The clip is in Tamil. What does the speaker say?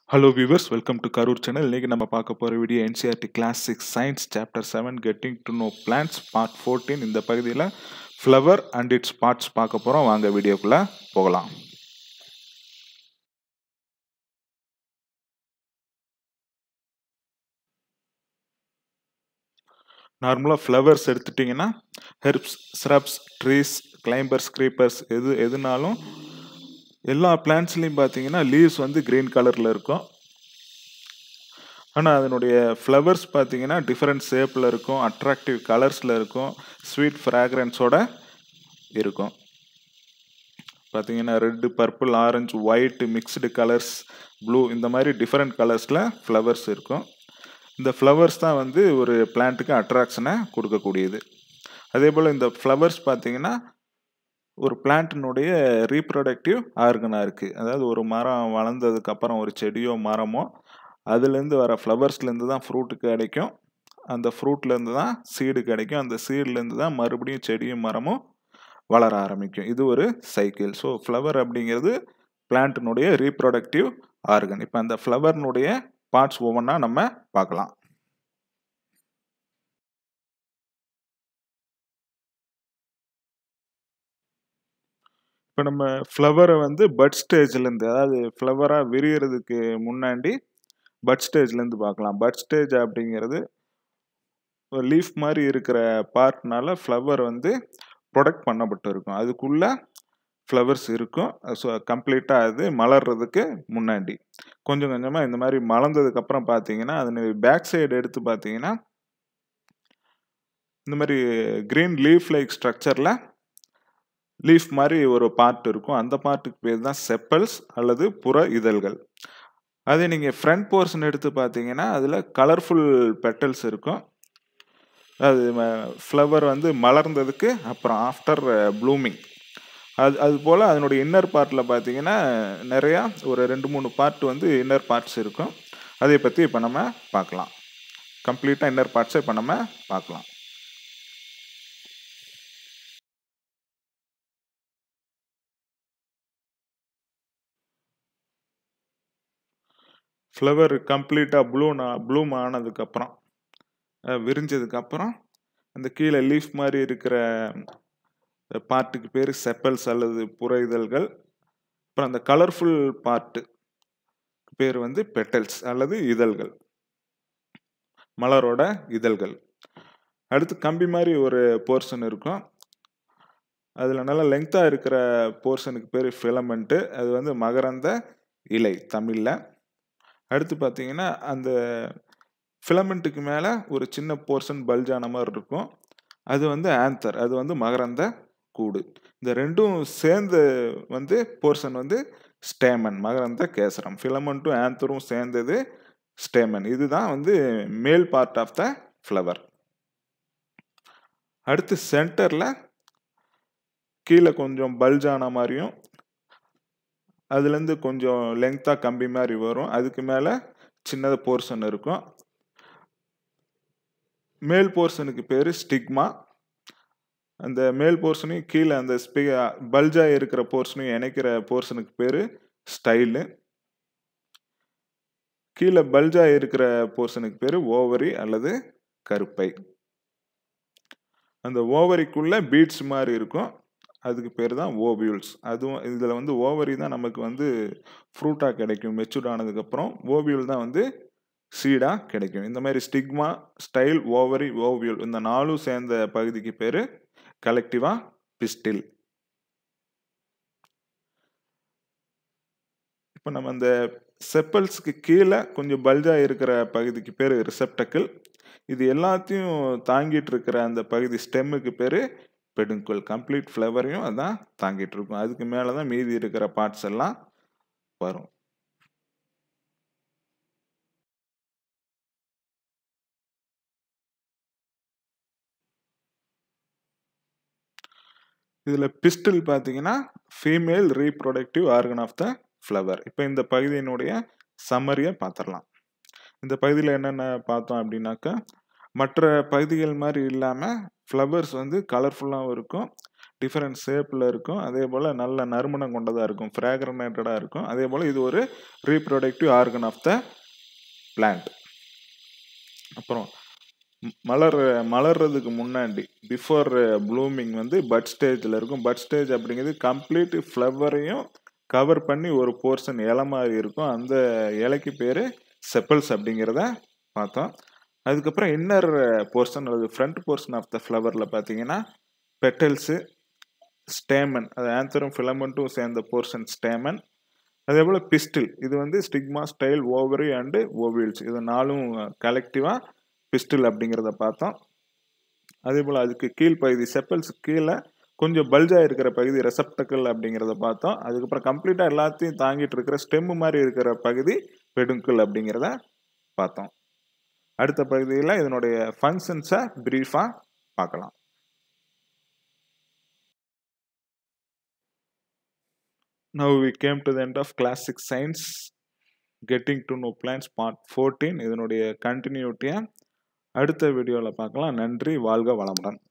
hello viewers welcome to Karur channel இன்னைக்கு நம்ம பார்க்க போகிற video NCERT class six science chapter seven getting to know plants part fourteen இந்த பகுதியில் ஃப்ளவர் அண்ட் இட்ஸ் பார்ட்ஸ் பார்க்க போகிறோம் வாங்க வீடியோக்குள்ளே போகலாம் நார்மலாக ஃப்ளவர்ஸ் எடுத்துட்டிங்கன்னா herbs shrubs trees climbers creepers எது எதுனாலும் எல்லா பிளான்ட்ஸ்லையும் பார்த்தீங்கன்னா லீவ்ஸ் வந்து க்ரீன் கலரில் இருக்கும் ஆனால் அதனுடைய ஃப்ளவர்ஸ் பார்த்தீங்கன்னா டிஃப்ரெண்ட் ஷேப்பில் இருக்கும் அட்ராக்டிவ் கலர்ஸில் இருக்கும் ஸ்வீட் ஃப்ராக்ரன்ஸோட இருக்கும் பார்த்தீங்கன்னா red purple orange white mixed colours blue இந்த மாதிரி டிஃப்ரெண்ட் கலர்ஸில் ஃப்ளவர்ஸ் இருக்கும் இந்த ஃப்ளவர்ஸ் தான் வந்து ஒரு பிளான்ட்டுக்கு அட்ராக்ஷனை கொடுக்கக்கூடியது அதே போல் இந்த ஃப்ளவர்ஸ் பார்த்தீங்கன்னா ஒரு பிளான்ட்டினுடைய ரீப்ரொடக்டிவ் ஆர்கனாக இருக்குது அதாவது ஒரு மரம் வளர்ந்ததுக்கப்புறம் ஒரு செடியோ மரமோ அதுலேருந்து வர ஃப்ளவர்ஸ்லேருந்து தான் ஃப்ரூட்டு கிடைக்கும் அந்த ஃப்ரூட்லேருந்து தான் சீடு கிடைக்கும் அந்த சீட்லேருந்து தான் மறுபடியும் செடியும் மரமும் வளர ஆரம்பிக்கும் இது ஒரு சைக்கிள் ஸோ ஃப்ளவர் அப்படிங்கிறது பிளான்ட்டினுடைய ரீப்ரொடக்டிவ் ஆர்கன் இப்போ அந்த ஃப்ளவர்னுடைய பார்ட்ஸ் ஒவ்வொன்றா நம்ம பார்க்கலாம் இப்போ நம்ம ஃப்ளவரை வந்து பட் ஸ்டேஜ்லேருந்து அதாவது ஃப்ளவராக விரியறதுக்கு முன்னாடி பட் ஸ்டேஜ்லேருந்து பார்க்கலாம் பட் ஸ்டேஜ் அப்படிங்கிறது ஒரு லீஃப் மாதிரி இருக்கிற பார்ட்னால ஃப்ளவர் வந்து ப்ரொடக்ட் பண்ணப்பட்டு இருக்கும் அதுக்குள்ளே ஃப்ளவர்ஸ் இருக்கும் ஸோ கம்ப்ளீட்டாக அது மலர்றதுக்கு முன்னாடி கொஞ்சம் கொஞ்சமாக இந்த மாதிரி மலர்ந்ததுக்கப்புறம் பார்த்தீங்கன்னா அதனுடைய பேக் சைடு எடுத்து பார்த்தீங்கன்னா இந்த மாதிரி க்ரீன் லீஃப் லைக் ஸ்ட்ரக்சரில் லீஃப் மாதிரி ஒரு பார்ட் இருக்கும் அந்த பார்ட்டுக்கு பேர் தான் செப்பல்ஸ் அல்லது புற இதழ்கள் அதே நீங்கள் ஃப்ரண்ட் போர்ஷன் எடுத்து பார்த்தீங்கன்னா அதில் கலர்ஃபுல் பெட்டல்ஸ் இருக்கும் அது ஃப்ளவர் வந்து மலர்ந்ததுக்கு அப்புறம் ஆஃப்டர் ப்ளூமிங் அது அது போல் அதனுடைய இன்னர் பார்ட்டில் பார்த்தீங்கன்னா நிறையா ஒரு ரெண்டு மூணு பார்ட் வந்து இன்னர் பார்ட்ஸ் இருக்கும் அதை பற்றி இப்போ நம்ம பார்க்கலாம் கம்ப்ளீட்டாக இன்னர் பார்ட்ஸை இப்போ நம்ம பார்க்கலாம் ஃப்ளவர் கம்ப்ளீட்டாக ப்ளூனா ப்ளூம் ஆனதுக்கப்புறம் விரிஞ்சதுக்கப்புறம் அந்த கீழே லீஃப் மாதிரி இருக்கிற பார்ட்டுக்கு பேர் செப்பல்ஸ் அல்லது புற இதழ்கள் அப்புறம் அந்த கலர்ஃபுல் பார்ட்டு பேர் வந்து பெட்டல்ஸ் அல்லது இதழ்கள் மலரோட இதழ்கள் அடுத்து கம்பி மாதிரி ஒரு போர்ஷன் இருக்கும் அதில் நல்லா லெங்க்த்தாக இருக்கிற போர்ஷனுக்கு பேர் ஃபிலமெண்ட்டு அது வந்து மகரந்த இலை தமிழில் அடுத்து பார்த்தீங்கன்னா அந்த ஃபிலமெண்ட்டுக்கு மேலே ஒரு சின்ன போர்ஷன் பல்ஜான மாதிரி இருக்கும் அது வந்து ஆந்தர் அது வந்து மகரந்த கூடு இந்த ரெண்டும் சேர்ந்து வந்து போர்ஷன் வந்து ஸ்டேமன் மகரந்த கேசரம் ஃபிலமெண்ட்டும் ஆந்தரும் சேர்ந்தது ஸ்டேமன் இதுதான் வந்து மேல் பார்ட் ஆஃப் த ஃப்ளவர் அடுத்து சென்டரில் கீழே கொஞ்சம் பல்ஜான மாதிரியும் அதுலேருந்து கொஞ்சம் லெங்க்த்தாக கம்பி மாதிரி வரும் அதுக்கு மேலே சின்னது போர்ஷன் இருக்கும் மேல் போர்ஷனுக்கு பேர் ஸ்டிக்மா அந்த மேல் போர்ஷனையும் கீழே அந்த ஸ்பி பல்ஜாக இருக்கிற போர்ஷனையும் இணைக்கிற போர்ஷனுக்கு பேர் ஸ்டைலு கீழே பல்ஜாக இருக்கிற போர்ஷனுக்கு பேர் ஓவரி அல்லது கருப்பை அந்த ஓவரிக்குள்ள பீட்ஸ் மாதிரி இருக்கும் அதுக்கு பேர் தான் ஓவியூல்ஸ் அதுவும் இதில் வந்து ஓவரி தான் நமக்கு வந்து ஃப்ரூட்டாக கிடைக்கும் மெச்சூர்ட் ஆனதுக்கப்புறம் ஓவியூல் தான் வந்து சீடாக கிடைக்கும் இந்த மாதிரி ஸ்டிக்மா ஸ்டைல் ஓவரி ஓவியூல் இந்த நாலும் சேர்ந்த பகுதிக்கு பேர் கலெக்டிவாக பிஸ்டில் இப்போ நம்ம அந்த செப்பல்ஸ்க்கு கீழே கொஞ்சம் பல்ஜாக இருக்கிற பகுதிக்கு பேர் ரிசப்டக்கிள் இது எல்லாத்தையும் தாங்கிட்டு இருக்கிற அந்த பகுதி ஸ்டெம்முக்கு பேர் பெடுங்கோல் கம்ப்ளீட் ஃப்ளவரையும் அதான் தாங்கிட்டு இருக்கும் அதுக்கு மேலே தான் மீதி இருக்கிற பார்ட்ஸ் எல்லாம் வரும் இதில் பிஸ்டில் பார்த்தீங்கன்னா female reproductive organ of the flower இப்போ இந்த பகுதியினுடைய சம்மரியை பார்த்துடலாம் இந்த பகுதியில் என்னென்ன பார்த்தோம் அப்படின்னாக்கா மற்ற பகுதிகள் மாதிரி இல்லாமல் ஃப்ளவர்ஸ் வந்து கலர்ஃபுல்லாகவும் இருக்கும் டிஃப்ரெண்ட் ஷேப்பில் இருக்கும் அதே போல் நல்ல நறுமணம் கொண்டதாக இருக்கும் ஃப்ராக்ரனேட்டடாக இருக்கும் அதே போல் இது ஒரு reproductive organ of the plant அப்புறம் ம், மலர் மலர்றதுக்கு முன்னாடி பிஃபோர் ப்ளூமிங் வந்து பட் ஸ்டேஜில் இருக்கும் பட் ஸ்டேஜ் அப்படிங்கிறது கம்ப்ளீட் ஃப்ளவரையும் கவர் பண்ணி ஒரு போர்ஷன் இலை மாதிரி இருக்கும் அந்த இலைக்கு பேர் செப்பல்ஸ் அப்படிங்கிறத பார்த்தோம் அதுக்கப்புறம் இன்னர் போர்ஷன் அல்லது ஃப்ரண்ட் போர்ஷன் ஆஃப் த ஃப்ளவரில் பார்த்தீங்கன்னா பெட்டல்ஸு ஸ்டேமன் அது ஆந்தரும் ஃபிலமெண்ட்டும் சேர்ந்த போர்ஷன் ஸ்டேமன் அதே போல் பிஸ்டில் இது வந்து stigma style ovary and ovules இது நாலும் கலெக்டிவாக பிஸ்டில் அப்படிங்கிறத பார்த்தோம் அதே போல் அதுக்கு கீழ்ப்பகுதி செப்பல்ஸ் கீழே கொஞ்சம் பல்ஜாக இருக்கிற பகுதி ரெசப்டக்கல் அப்படிங்கிறத பார்த்தோம் அதுக்கப்புறம் கம்ப்ளீட்டாக எல்லாத்தையும் தாங்கிட்டு இருக்கிற ஸ்டெம்மு மாதிரி இருக்கிற பகுதி பெடுங்கல் அப்படிங்கிறத பார்த்தோம் அடுத்த பகுதியில் இதனுடைய ஃபங்க்ஷன்ஸை ப்ரீஃபாக பார்க்கலாம் Now we came to the end of class 6 science getting to know plants part 14 இதனுடைய கண்டினியூட்டியை அடுத்த வீடியோவில் பார்க்கலாம் நன்றி வாழ்க வளமுடன்